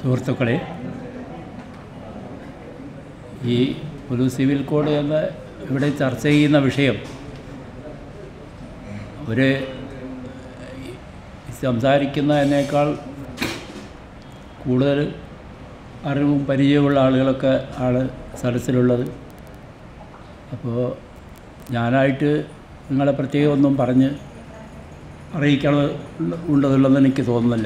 സുഹൃത്തുക്കളെ ഈ ഒരു സിവിൽ കോഡ് എന്ന ഇവിടെ ചർച്ച ചെയ്യുന്ന വിഷയം ഒരു സംസാരിക്കുന്നതിനേക്കാൾ കൂടുതൽ അറിവും പരിചയമുള്ള ആളുകളൊക്കെ ആണ് സദസ്സിലുള്ളത് അപ്പോൾ ഞാനായിട്ട് നിങ്ങളെ പ്രത്യേകം ഒന്നും പറഞ്ഞ് അറിയിക്കണം ഉണ്ടെന്നുള്ളതെന്ന് എനിക്ക് തോന്നുന്നില്ല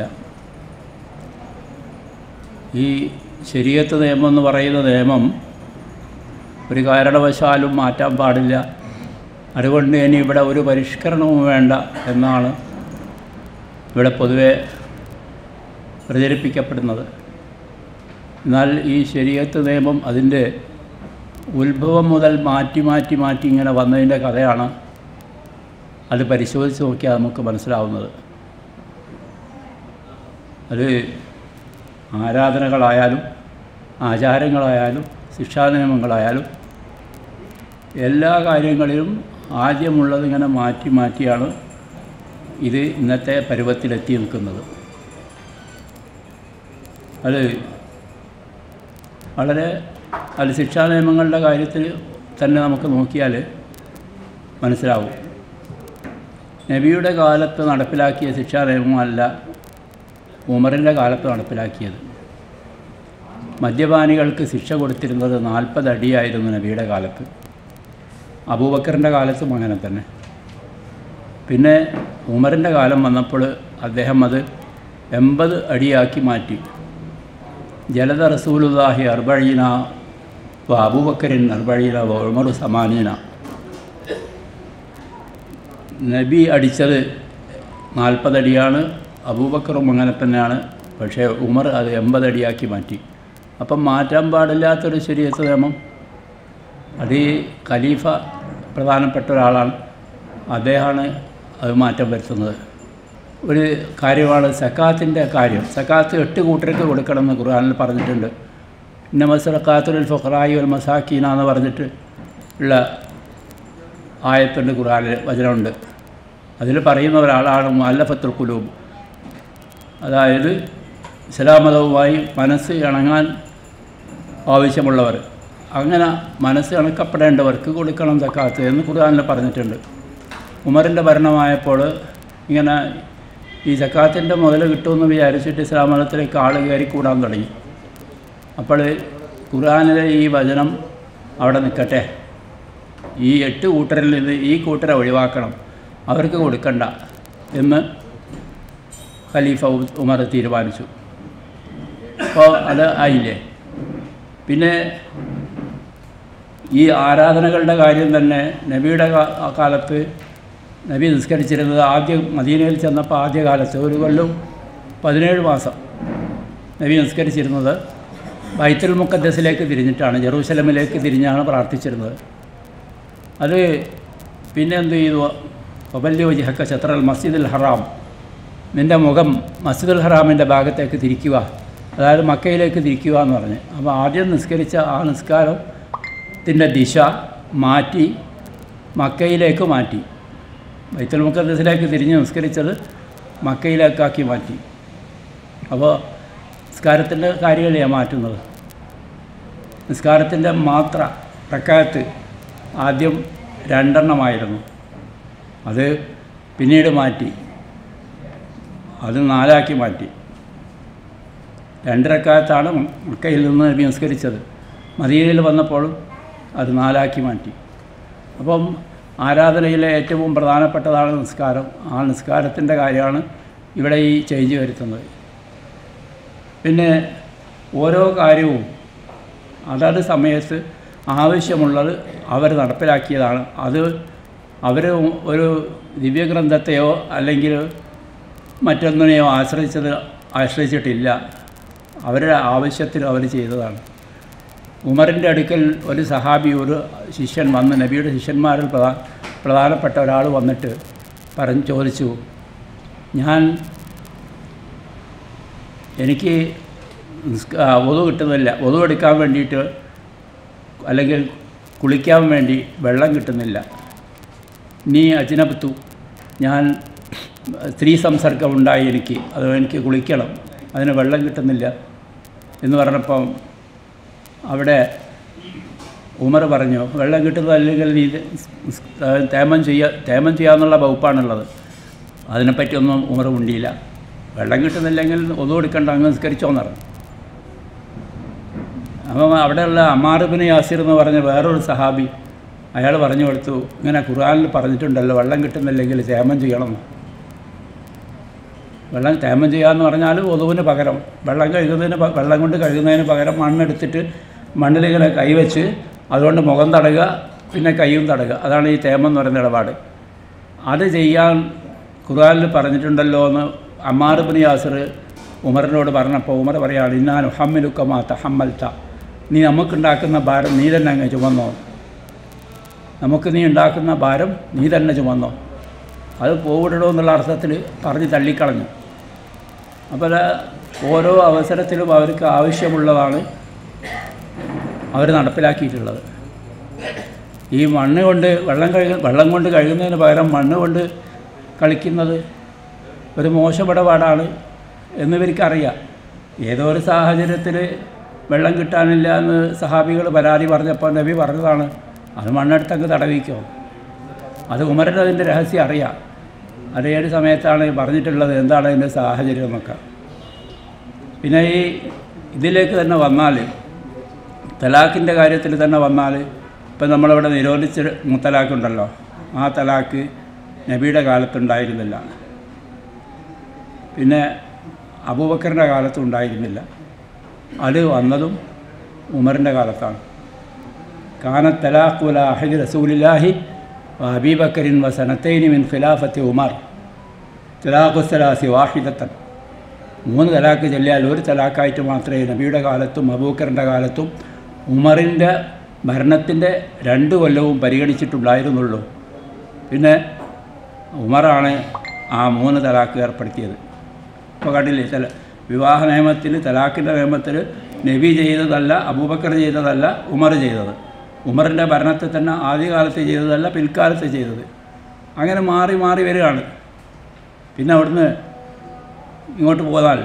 ഈ ശരിയത്ത് നിയമം എന്ന് പറയുന്ന നിയമം ഒരു കാരണവശാലും മാറ്റാൻ പാടില്ല അതുകൊണ്ട് ഇനി ഇവിടെ ഒരു പരിഷ്കരണവും വേണ്ട എന്നാണ് ഇവിടെ പൊതുവെ പ്രചരിപ്പിക്കപ്പെടുന്നത് എന്നാൽ ഈ ശരിയത്ത് നിയമം അതിൻ്റെ ഉത്ഭവം മുതൽ മാറ്റി മാറ്റി മാറ്റി ഇങ്ങനെ വന്നതിൻ്റെ കഥയാണ് അത് പരിശോധിച്ച് നോക്കിയാൽ നമുക്ക് മനസ്സിലാവുന്നത് അത് ആരാധനകളായാലും ആചാരങ്ങളായാലും ശിക്ഷാ നിയമങ്ങളായാലും എല്ലാ കാര്യങ്ങളിലും ആദ്യമുള്ളത് ഇങ്ങനെ മാറ്റി മാറ്റിയാണ് ഇത് ഇന്നത്തെ പരുവത്തിലെത്തി നിൽക്കുന്നത് അത് വളരെ അത് ശിക്ഷാ നിയമങ്ങളുടെ കാര്യത്തിൽ തന്നെ നമുക്ക് നോക്കിയാൽ മനസ്സിലാവും നബിയുടെ കാലത്ത് നടപ്പിലാക്കിയ ശിക്ഷാ നിയമമല്ല ഉമറിൻ്റെ കാലത്ത് നടപ്പിലാക്കിയത് മദ്യപാനികൾക്ക് ശിക്ഷ കൊടുത്തിരുന്നത് നാൽപ്പത് അടിയായിരുന്നു നബിയുടെ കാലത്ത് അബൂബക്കറിൻ്റെ കാലത്തും അങ്ങനെ തന്നെ പിന്നെ ഉമറിൻ്റെ കാലം വന്നപ്പോൾ അദ്ദേഹം അത് എൺപത് അടിയാക്കി മാറ്റി ജലത റസൂലുല്ലാഹി അർബഴീന വ അബൂബക്കറിൻ അർബഴീന വ ഉമറു സമാനീന നബി അടിച്ചത് നാൽപ്പതടിയാണ് അബൂബക്കറും അങ്ങനെ തന്നെയാണ് പക്ഷേ ഉമർ അത് എൺപതടിയാക്കി മാറ്റി അപ്പം മാറ്റാൻ പാടില്ലാത്തൊരു ശരീരത്ത് നിയമം അത് ഈ ഖലീഫ പ്രധാനപ്പെട്ട ഒരാളാണ് അദ്ദേഹമാണ് അത് മാറ്റം വരുത്തുന്നത് ഒരു കാര്യമാണ് സക്കാത്തിൻ്റെ കാര്യം സക്കാത്ത് എട്ട് കൂട്ടർക്ക് കൊടുക്കണമെന്ന് ഖുർആാനിൽ പറഞ്ഞിട്ടുണ്ട് ഇന്ന മസറക്കാത്തുൽ ഫഖറായി ഒരു മസാക്കീന എന്ന് പറഞ്ഞിട്ട് ഉള്ള ആയത്തുണ്ട് ഖുർആാനിൽ വചനമുണ്ട് അതിൽ പറയുന്ന ഒരാളാണ് മുല്ലഫത്തുൽ കുലൂബ് അതായത് ഇസ്ലാമതവുമായി മനസ്സ് ഇണങ്ങാൻ ആവശ്യമുള്ളവർ അങ്ങനെ മനസ്സ് ഇണക്കപ്പെടേണ്ടവർക്ക് കൊടുക്കണം സക്കാത്ത് എന്ന് ഖുർആാനിൽ പറഞ്ഞിട്ടുണ്ട് ഉമറിൻ്റെ ഭരണമായപ്പോൾ ഇങ്ങനെ ഈ സക്കാത്തിൻ്റെ മുതൽ കിട്ടുമെന്ന് വിചാരിച്ചിട്ട് ഇസ്ലാം മതത്തിലേക്ക് ആൾ കയറി കൂടാൻ തുടങ്ങി അപ്പോൾ ഖുർആാനിലെ ഈ വചനം അവിടെ നിൽക്കട്ടെ ഈ എട്ട് കൂട്ടരിൽ നിന്ന് ഈ കൂട്ടരെ ഒഴിവാക്കണം അവർക്ക് കൊടുക്കണ്ട എന്ന് ഖലീഫ ഉമർ തീരുമാനിച്ചു അപ്പോൾ അത് ആയില്ലേ പിന്നെ ഈ ആരാധനകളുടെ കാര്യം തന്നെ നബിയുടെ കാലത്ത് നബി നിസ്കരിച്ചിരുന്നത് ആദ്യം മദീനയിൽ ചെന്നപ്പോൾ ആദ്യ കാലത്ത് ഒരു കൊല്ലം പതിനേഴ് മാസം നബി നിസ്കരിച്ചിരുന്നത് ബൈത്തുൽ മുക്കദ്ദസിലേക്ക് തിരിഞ്ഞിട്ടാണ് ജെറൂസലമിലേക്ക് തിരിഞ്ഞാണ് പ്രാർത്ഥിച്ചിരുന്നത് അത് പിന്നെ എന്ത് ചെയ്തു ഒബല്യ വജിഹക്ക ചത്രൽ മസ്ജിദുൽ ഹറാം നിൻ്റെ മുഖം മസ്ജിദുൽ ഹറാമിൻ്റെ ഭാഗത്തേക്ക് തിരിക്കുക അതായത് മക്കയിലേക്ക് തിരിക്കുക എന്ന് പറഞ്ഞ് അപ്പോൾ ആദ്യം നിസ്കരിച്ച ആ നിസ്കാരത്തിൻ്റെ ദിശ മാറ്റി മക്കയിലേക്ക് മാറ്റി ബൈത്തുൽ മുക്കദ്സിലേക്ക് തിരിഞ്ഞ് നിസ്കരിച്ചത് മക്കയിലേക്കാക്കി മാറ്റി അപ്പോൾ നിസ്കാരത്തിൻ്റെ കാര്യങ്ങളെയാണ് മാറ്റുന്നത് നിസ്കാരത്തിൻ്റെ മാത്ര പ്രക്കാലത്ത് ആദ്യം രണ്ടെണ്ണമായിരുന്നു അത് പിന്നീട് മാറ്റി അത് നാലാക്കി മാറ്റി രണ്ടരക്കാലത്താണ് മക്കയിൽ നിന്ന് നബി നിസ്കരിച്ചത് മദീനയിൽ വന്നപ്പോഴും അത് നാലാക്കി മാറ്റി അപ്പം ആരാധനയിലെ ഏറ്റവും പ്രധാനപ്പെട്ടതാണ് നിസ്കാരം ആ നിസ്കാരത്തിൻ്റെ കാര്യമാണ് ഇവിടെ ഈ ചേഞ്ച് വരുത്തുന്നത് പിന്നെ ഓരോ കാര്യവും അതത് സമയത്ത് ആവശ്യമുള്ളത് അവർ നടപ്പിലാക്കിയതാണ് അത് അവർ ഒരു ദിവ്യഗ്രന്ഥത്തെയോ അല്ലെങ്കിൽ മറ്റൊന്നിനെയോ ആശ്രയിച്ചത് ആശ്രയിച്ചിട്ടില്ല അവരുടെ ആവശ്യത്തിന് അവർ ചെയ്തതാണ് ഉമറിൻ്റെ അടുക്കൽ ഒരു സഹാബി ഒരു ശിഷ്യൻ വന്ന് നബിയുടെ ശിഷ്യന്മാരിൽ പ്രധാ പ്രധാനപ്പെട്ട ഒരാൾ വന്നിട്ട് പറഞ്ഞ് ചോദിച്ചു ഞാൻ എനിക്ക് ഒതു കിട്ടുന്നില്ല ഒതു എടുക്കാൻ വേണ്ടിയിട്ട് അല്ലെങ്കിൽ കുളിക്കാൻ വേണ്ടി വെള്ളം കിട്ടുന്നില്ല നീ അജിനബത്തു ഞാൻ സ്ത്രീ സംസർഗം ഉണ്ടായി എനിക്ക് അത് എനിക്ക് കുളിക്കണം അതിന് വെള്ളം കിട്ടുന്നില്ല എന്ന് പറഞ്ഞപ്പം അവിടെ ഉമർ പറഞ്ഞു വെള്ളം കിട്ടുന്നതല്ലെങ്കിൽ നീ സ് തേമം ചെയ്യുക തേമം ചെയ്യാന്നുള്ള വകുപ്പാണുള്ളത് അതിനെപ്പറ്റിയൊന്നും ഉമർ ഉണ്ടിയില്ല വെള്ളം കിട്ടുന്നില്ലെങ്കിൽ ഒന്നും കൊടുക്കണ്ട അങ്ങ് നിസ്കരിച്ചോന്ന് പറഞ്ഞു അപ്പം അവിടെയുള്ള അമാറുബിന് യാസിർ എന്ന് പറഞ്ഞ വേറൊരു സഹാബി അയാൾ പറഞ്ഞു കൊടുത്തു ഇങ്ങനെ ഖുർആനിൽ പറഞ്ഞിട്ടുണ്ടല്ലോ വെള്ളം കിട്ടുന്നില്ലെങ്കിൽ തേമം ചെയ്യണമെന്ന് വെള്ളം തേമം ചെയ്യാന്ന് പറഞ്ഞാൽ ഒതുവിന് പകരം വെള്ളം കഴുകുന്നതിന് പ- വെള്ളം കൊണ്ട് കഴുകുന്നതിന് പകരം മണ്ണെടുത്തിട്ട് മണ്ണിലിങ്ങനെ കൈവച്ച് അതുകൊണ്ട് മുഖം തടയുക പിന്നെ കൈയും തടയുക അതാണ് ഈ തേമം എന്ന് പറയുന്ന ഇടപാട് അത് ചെയ്യാൻ ഖുർആനിൽ പറഞ്ഞിട്ടുണ്ടല്ലോ എന്ന് അമ്മാറുബിന് യാസിർ ഉമറിനോട് പറഞ്ഞപ്പോൾ ഉമർ പറയാണ് ഇന്നാൻ ഹമ്മിലുക്കമാ തഹമ്മൽത്ത നീ നമുക്കുണ്ടാക്കുന്ന ഭാരം നീ തന്നെ അങ്ങ് ചുമന്നോ നമുക്ക് നീ ഉണ്ടാക്കുന്ന ഭാരം നീ തന്നെ ചുമന്നോ അത് പോവിടണോ എന്നുള്ള അർത്ഥത്തിൽ പറഞ്ഞ് തള്ളിക്കളഞ്ഞു അപ്പോൾ അത് ഓരോ അവസരത്തിലും അവർക്ക് ആവശ്യമുള്ളതാണ് അവർ നടപ്പിലാക്കിയിട്ടുള്ളത് ഈ മണ്ണ് കൊണ്ട് വെള്ളം കഴുക വെള്ളം കൊണ്ട് കഴുകുന്നതിന് പകരം മണ്ണ് കൊണ്ട് കളിക്കുന്നത് ഒരു മോശം ഇടപാടാണ് എന്നിവർക്കറിയാം ഏതോ ഒരു സാഹചര്യത്തിൽ വെള്ളം കിട്ടാനില്ല എന്ന് സഹാബികൾ പരാതി പറഞ്ഞപ്പോൾ നബി പറഞ്ഞതാണ് അത് മണ്ണെടുത്തങ്ങ് തടവിക്കോ അത് ഉമരന് അതിൻ്റെ രഹസ്യം അറിയാം അത് ഏത് സമയത്താണ് പറഞ്ഞിട്ടുള്ളത് എന്താണ് അതിൻ്റെ സാഹചര്യം എന്നൊക്കെ പിന്നെ ഈ ഇതിലേക്ക് തന്നെ വന്നാൽ തലാഖിൻ്റെ കാര്യത്തിൽ തന്നെ വന്നാൽ ഇപ്പം നമ്മളിവിടെ നിരോധിച്ച മുത്തലാഖുണ്ടല്ലോ ആ തലാഖ് നബിയുടെ കാലത്തുണ്ടായിരുന്നില്ല പിന്നെ അബൂബക്കറിൻ്റെ കാലത്തും ഉണ്ടായിരുന്നില്ല അത് വന്നതും ഉമറിൻ്റെ കാലത്താണ് കാന തലാഖുല അഹദ് റസൂലില്ലാഹി അബീബക്കറിൻ വ സനത്തൈനി മിൻ ഖിലാഫത്തി ഉമർ തലാഖുസലാസി വാഹിദത്തൻ മൂന്ന് തലാക്ക് ചൊല്ലിയാൽ ഒരു തലാക്കായിട്ട് മാത്രമേ നബിയുടെ കാലത്തും അബൂക്കറിൻ്റെ കാലത്തും ഉമറിൻ്റെ ഭരണത്തിൻ്റെ രണ്ട് കൊല്ലവും പരിഗണിച്ചിട്ടുണ്ടായിരുന്നുള്ളൂ പിന്നെ ഉമറാണ് ആ മൂന്ന് തലാക്ക് ഏർപ്പെടുത്തിയത് ഇപ്പോൾ കണ്ടില്ലേ ചില വിവാഹ നിയമത്തിൽ തലാഖിൻ്റെ നിയമത്തിൽ നബി ചെയ്തതല്ല അബൂബക്കർ ചെയ്തതല്ല ഉമർ ചെയ്തത് ഉമറിൻ്റെ ഭരണത്തിൽ തന്നെ ആദ്യകാലത്ത് ചെയ്തതല്ല പിൽക്കാലത്ത് ചെയ്തത് അങ്ങനെ മാറി മാറി വരികയാണ് പിന്നെ അവിടുന്ന് ഇങ്ങോട്ട് പോന്നാൽ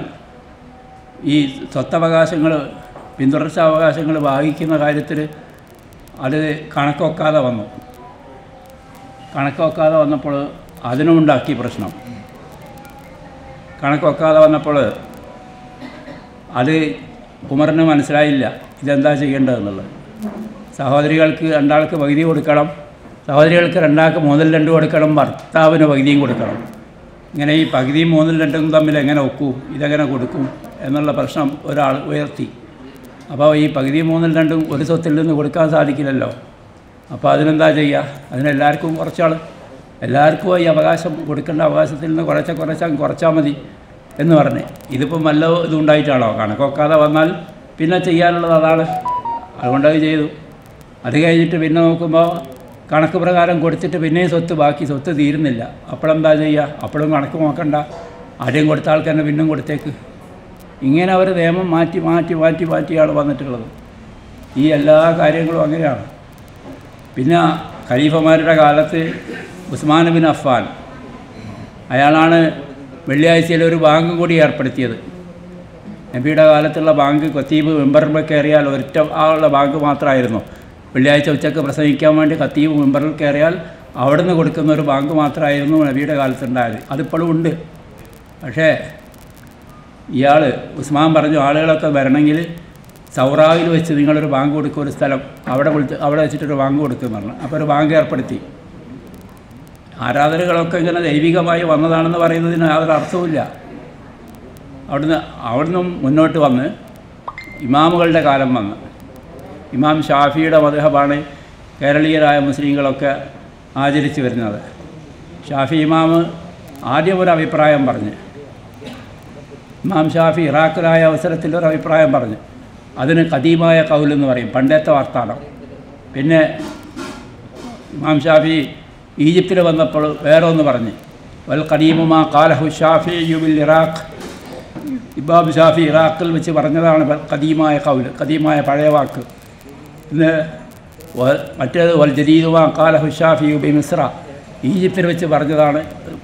ഈ സ്വത്തവകാശങ്ങൾ പിന്തുടർച്ചാവകാശങ്ങൾ ഭാഗിക്കുന്ന കാര്യത്തിൽ അത് കണക്കൊക്കാതെ വന്നു കണക്കൊക്കാതെ വന്നപ്പോൾ അതിനുമുണ്ടാക്കി പ്രശ്നം കണക്കൊക്കാതെ വന്നപ്പോൾ അത് ഉമറിന് മനസ്സിലായില്ല ഇതെന്താ ചെയ്യേണ്ടതെന്നുള്ളത് സഹോദരികൾക്ക് രണ്ടാൾക്ക് പകുതി കൊടുക്കണം സഹോദരികൾക്ക് രണ്ടാൾക്ക് മൂന്നിൽ രണ്ട് കൊടുക്കണം ഭർത്താവിന് പകുതിയും കൊടുക്കണം ഇങ്ങനെ ഈ പകുതിയും മൂന്നിൽ രണ്ടും തമ്മിൽ എങ്ങനെ ഒക്കും ഇതെങ്ങനെ കൊടുക്കും എന്നുള്ള പ്രശ്നം ഒരാൾ ഉയർത്തി അപ്പോൾ ഈ പകുതി മൂന്നിൽ രണ്ടും ഒരു സ്വത്തിൽ നിന്ന് കൊടുക്കാൻ സാധിക്കില്ലല്ലോ അപ്പോൾ അതിനെന്താ ചെയ്യുക അതിനെല്ലാവർക്കും കുറച്ചാൾ എല്ലാവർക്കും ഈ അവകാശം കൊടുക്കേണ്ട അവകാശത്തിൽ നിന്ന് കുറച്ച കുറച്ചാൽ കുറച്ചാൽ മതി എന്ന് പറഞ്ഞ് ഇതിപ്പം വല്ല ഇതുണ്ടായിട്ടാണോ കണക്കൊക്കാതെ വന്നാൽ പിന്നെ ചെയ്യാനുള്ളത് അതാണ് അതുകൊണ്ട് അത് ചെയ്തു അത് കഴിഞ്ഞിട്ട് പിന്നെ നോക്കുമ്പോൾ കണക്ക് പ്രകാരം കൊടുത്തിട്ട് പിന്നെയും സ്വത്ത് ബാക്കി സ്വത്ത് തീരുന്നില്ല അപ്പോഴെന്താ ചെയ്യുക അപ്പോഴും കണക്ക് നോക്കണ്ട ആദ്യം കൊടുത്ത ആൾക്ക് തന്നെ പിന്നും കൊടുത്തേക്ക് ഇങ്ങനെ അവർ നിയമം മാറ്റി മാറ്റി മാറ്റി മാറ്റിയാണ് വന്നിട്ടുള്ളത് ഈ എല്ലാ കാര്യങ്ങളും അങ്ങനെയാണ് പിന്നെ ഖലീഫമാരുടെ കാലത്ത് ഉസ്മാൻ ബിൻ അഫ്ഫാൻ അയാളാണ് വെള്ളിയാഴ്ചയിൽ ഒരു ബാങ്ക് കൂടി ഏർപ്പെടുത്തിയത് നബിയുടെ കാലത്തുള്ള ബാങ്ക് ഖത്തീബ് മെമ്പറിൽ കയറിയാൽ ഒരൊറ്റ ആളുള്ള ബാങ്ക് മാത്രമായിരുന്നു വെള്ളിയാഴ്ച ഉച്ചക്ക് പ്രസംഗിക്കാൻ വേണ്ടി ഖത്തീബ് മെമ്പറിൽ കയറിയാൽ അവിടുന്ന് കൊടുക്കുന്ന ഒരു ബാങ്ക് മാത്രമായിരുന്നു നബിയുടെ കാലത്തുണ്ടായത് അതിപ്പോഴും ഉണ്ട് പക്ഷേ ഇയാൾ ഉസ്മാൻ പറഞ്ഞു ആളുകളൊക്കെ വരണമെങ്കിൽ സൗറാവിൽ വെച്ച് നിങ്ങളൊരു ബാങ്ക് കൊടുക്കുക ഒരു സ്ഥലം അവിടെ വിളിച്ച് അവിടെ വെച്ചിട്ടൊരു ബാങ്ക് കൊടുക്കുമെന്ന് പറഞ്ഞു അപ്പോൾ ഒരു ബാങ്ക് ഏർപ്പെടുത്തി ആരാധനകളൊക്കെ ഇങ്ങനെ ദൈവികമായി വന്നതാണെന്ന് പറയുന്നതിന് യാതൊരു അർത്ഥവുമില്ല അവിടുന്ന് അവിടുന്ന് മുന്നോട്ട് വന്ന് ഇമാമുകളുടെ കാലം വന്ന് ഇമാം ഷാഫിയുടെ മധുഹബാണ് കേരളീയരായ മുസ്ലിങ്ങളൊക്കെ ആചരിച്ചു വരുന്നത് ഷാഫി ഇമാമ് ആദ്യം ഒരു അഭിപ്രായം പറഞ്ഞ് ഇമാം ഷാഫി ഇറാഖിലായ അവസരത്തിൽ ഒരു അഭിപ്രായം പറഞ്ഞു അതിന് കദീമായ കൗലെന്ന് പറയും പണ്ടത്തെ വാർത്താനം പിന്നെ ഇമാം ഷാഫി ഈജിപ്തിൽ വന്നപ്പോൾ വേറെ ഒന്ന് പറഞ്ഞ് വൽ കദീമുമാ കാലഹു ഷാഫി യുബിൽ ഇറാഖ് ഇബാബ് ഷാഫി ഇറാഖിൽ വെച്ച് പറഞ്ഞതാണ് വൽ കദീമായ കൗല് കദീമായ പഴയ വാക്ക് പിന്നെ വ- മറ്റേത് വൽ ജദീദുമാ കാലഹു ഷാഫി യുബി മിസ്ര ഈജിപ്തിൽ വെച്ച് പറഞ്ഞതാണ്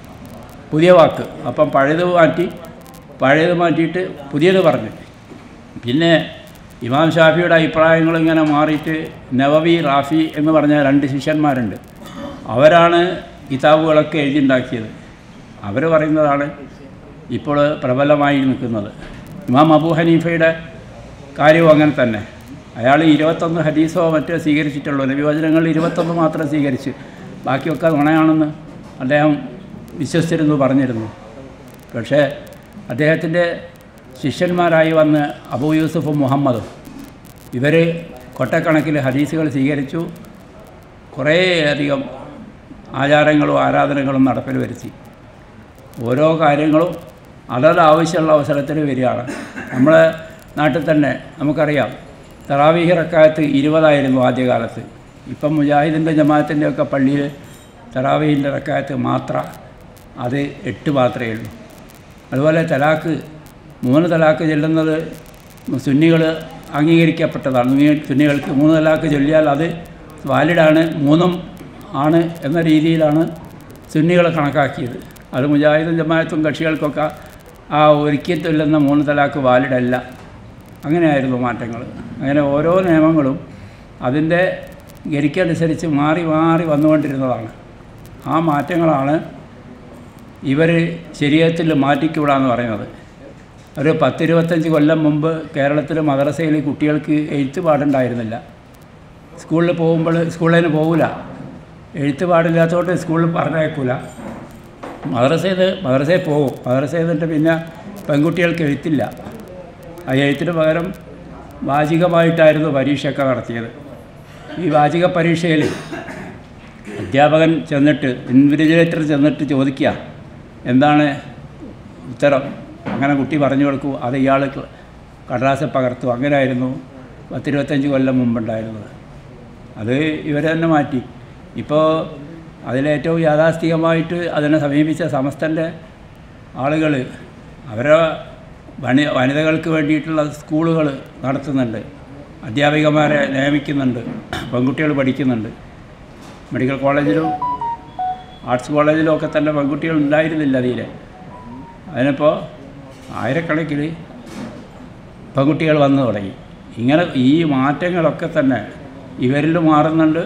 പുതിയ വാക്ക് അപ്പം പഴയത് മാറ്റി പഴയത് മാറ്റിയിട്ട് പുതിയത് പറഞ്ഞു പിന്നെ ഇമാം ഷാഫിയുടെ അഭിപ്രായങ്ങൾ ഇങ്ങനെ മാറിയിട്ട് നവവി റാഫി എന്ന് പറഞ്ഞ രണ്ട് ശിഷ്യന്മാരുണ്ട് അവരാണ് കിതാബുകളൊക്കെ എഴുതിയുണ്ടാക്കിയത് അവർ പറയുന്നതാണ് ഇപ്പോൾ പ്രബലമായി നിൽക്കുന്നത് ഇമാം അബൂ ഹനീഫയുടെ കാര്യവും അങ്ങനെ തന്നെ അയാൾ ഇരുപത്തൊന്ന് ഹദീസോ മറ്റോ സ്വീകരിച്ചിട്ടുള്ളൂ നബിവചനങ്ങൾ ഇരുപത്തൊന്ന് മാത്രം സ്വീകരിച്ച് ബാക്കിയൊക്കെ നുണയാണെന്ന് അദ്ദേഹം വിശ്വസിച്ചിരുന്നു പറഞ്ഞിരുന്നു പക്ഷേ അദ്ദേഹത്തിൻ്റെ ശിഷ്യന്മാരായി വന്ന് അബൂ യൂസുഫും മുഹമ്മദും ഇവർ കൊട്ടക്കണക്കിൽ ഹദീസുകൾ സ്വീകരിച്ചു കുറേയധികം ആചാരങ്ങളും ആരാധനകളും നടപ്പിൽ വരുത്തി ഓരോ കാര്യങ്ങളും അതത് ആവശ്യമുള്ള അവസരത്തിൽ വരികയാണ് നമ്മളെ നാട്ടിൽ തന്നെ നമുക്കറിയാം തറാവീഹ് റക്കായത്ത് ഇരുപതായിരുന്നു ആദ്യകാലത്ത് ഇപ്പം മുജാഹിദിൻ്റെ ജമാഅത്തിൻ്റെ ഒക്കെ പള്ളിയിൽ തറാവീഹിൻ്റെ റക്കായത്ത് മാത്ര അത് എട്ട് മാത്രമേ ഉള്ളൂ അതുപോലെ തലാക്ക് മൂന്ന് തലാക്ക് ചെല്ലുന്നത് സുന്നികൾ അംഗീകരിക്കപ്പെട്ടതാണ് സുന്നി- സുന്നികൾക്ക് മൂന്ന് തലാക്ക് ചൊല്ലിയാൽ അത് വാലിഡാണ് മൂന്നും ആണ് എന്ന രീതിയിലാണ് സുന്നികൾ കണക്കാക്കിയത് അത് മുജാഹിദും ജമാഅത്തും കക്ഷികൾക്കൊക്കെ ആ ഒരിക്കൽ ചൊല്ലുന്ന മൂന്ന് തലാക്ക് വാലിഡല്ല അങ്ങനെയായിരുന്നു മാറ്റങ്ങൾ അങ്ങനെ ഓരോ നിയമങ്ങളും അതിൻ്റെ ഗരിക്കനുസരിച്ച് മാറി മാറി വന്നുകൊണ്ടിരുന്നതാണ് ആ മാറ്റങ്ങളാണ് ഇവർ ശരീരത്തിൽ മാറ്റിക്കൂടാന്ന് പറയുന്നത് ഒരു പത്തിരുപത്തഞ്ച് കൊല്ലം മുമ്പ് കേരളത്തിൽ മദ്രസയിൽ കുട്ടികൾക്ക് എഴുത്ത് പാടുണ്ടായിരുന്നില്ല സ്കൂളിൽ പോകുമ്പോൾ സ്കൂളിൽ പോകില്ല എഴുത്ത് പാടില്ലാത്തതുകൊണ്ട് സ്കൂളിൽ പറഞ്ഞയക്കൂല മദ്രസയിൽ മദ്രസയിൽ പോകും മദ്രസയിൽ നിന്നിട്ട് പിന്നെ പെൺകുട്ടികൾക്ക് എഴുത്തില്ല ആ എഴുത്തിന് പകരം വാചികമായിട്ടായിരുന്നു പരീക്ഷയൊക്കെ നടത്തിയത് ഈ വാചിക പരീക്ഷയിൽ അധ്യാപകൻ ചെന്നിട്ട് ഇൻവിജിലേറ്റർ ചെന്നിട്ട് ചോദിക്കുക എന്താണ് ഉത്തരം അങ്ങനെ കുട്ടി പറഞ്ഞു കൊടുക്കൂ അത് ഇയാൾ കടലാസ പകർത്തു അങ്ങനെയായിരുന്നു പത്തിരുപത്തഞ്ച് കൊല്ലം മുമ്പുണ്ടായിരുന്നത് അത് ഇവർ തന്നെ മാറ്റി ഇപ്പോൾ അതിലേറ്റവും യാഥാസ്ഥികമായിട്ട് അതിനെ സമീപിച്ച സമസ്തൻ്റെ ആളുകൾ അവരെ വനി വനിതകൾക്ക് വേണ്ടിയിട്ടുള്ള സ്കൂളുകൾ നടത്തുന്നുണ്ട് അധ്യാപികമാരെ നിയമിക്കുന്നുണ്ട് പെൺകുട്ടികൾ പഠിക്കുന്നുണ്ട് മെഡിക്കൽ കോളേജിലും ആർട്സ് കോളേജിലും ഒക്കെ തന്നെ പെൺകുട്ടികൾ ഉണ്ടായിരുന്നില്ല തീരെ അതിനിപ്പോൾ ആയിരക്കണക്കിന് പെൺകുട്ടികൾ വന്നു തുടങ്ങി ഇങ്ങനെ ഈ മാറ്റങ്ങളൊക്കെ തന്നെ ഇവരിൽ മാറുന്നുണ്ട്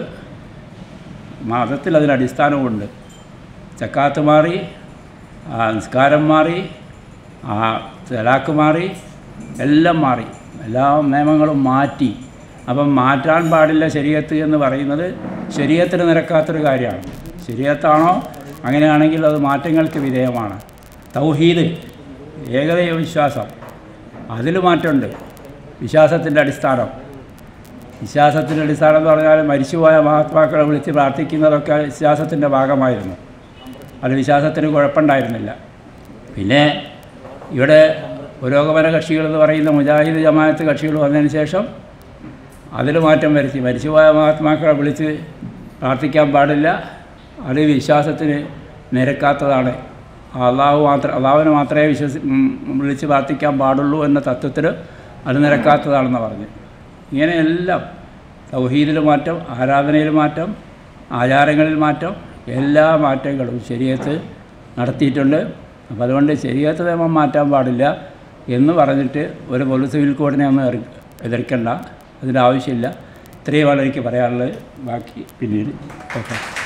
മതത്തിൽ അതിന് അടിസ്ഥാനമുണ്ട് ചക്കാത്ത് മാറി ആ നിസ്കാരം മാറി ആ തലാക്ക് മാറി എല്ലാം മാറി എല്ലാ നിയമങ്ങളും മാറ്റി അപ്പം മാറ്റാൻ പാടില്ല ശരീരത്ത് എന്ന് പറയുന്നത് ശരീരത്തിന് നിരക്കാത്തൊരു കാര്യമാണ് ശരീരത്താണോ അങ്ങനെയാണെങ്കിൽ അത് മാറ്റങ്ങൾക്ക് വിധേയമാണ് തൗഹീദ് ഏകദൈവ വിശ്വാസം അതിൽ മാറ്റമുണ്ട് വിശ്വാസത്തിൻ്റെ അടിസ്ഥാനം വിശ്വാസത്തിൻ്റെ അടിസ്ഥാനം എന്ന് പറഞ്ഞാൽ മരിച്ചുപോയ മഹാത്മാക്കളെ വിളിച്ച് പ്രാർത്ഥിക്കുന്നതൊക്കെ വിശ്വാസത്തിൻ്റെ ഭാഗമായിരുന്നു അത് വിശ്വാസത്തിന് കുഴപ്പമുണ്ടായിരുന്നില്ല പിന്നെ ഇവിടെ പുരോഗമന കക്ഷികൾ എന്ന് പറയുന്ന മുജാഹിദ് ജമാഅത്ത് കക്ഷികൾ വന്നതിന് ശേഷം അതിൽ മാറ്റം വരുത്തി മരിച്ചുപോയ മഹാത്മാക്കളെ വിളിച്ച് പ്രാർത്ഥിക്കാൻ പാടില്ല അത് വിശ്വാസത്തിന് നിരക്കാത്തതാണ് അള്ളാഹു മാത്രം അള്ളാഹുവിനെ മാത്രമേ വിശ്വസി ഉം, വിളിച്ച് പ്രാർത്ഥിക്കാൻ പാടുള്ളൂ എന്ന തത്വത്തിൽ അത് നിരക്കാത്തതാണെന്ന് പറഞ്ഞു ഇങ്ങനെയെല്ലാം തൗഹീദിൽ മാറ്റം ആരാധനയിൽ മാറ്റം ആചാരങ്ങളിൽ മാറ്റം എല്ലാ മാറ്റങ്ങളും ശരീരത്ത് നടത്തിയിട്ടുണ്ട് അപ്പോൾ അതുകൊണ്ട് ശരീരത്ത് നിയമം മാറ്റാൻ പാടില്ല എന്ന് പറഞ്ഞിട്ട് ഒരു പൊതു സിവിൽ കോഡിനെ ഒന്നും എറി- എതിർക്കണ്ട അതിൻ്റെ ആവശ്യമില്ല ഇത്രയുമാണ് എനിക്ക് പറയാനുള്ളത് ബാക്കി പിന്നീട് ഓക്കെ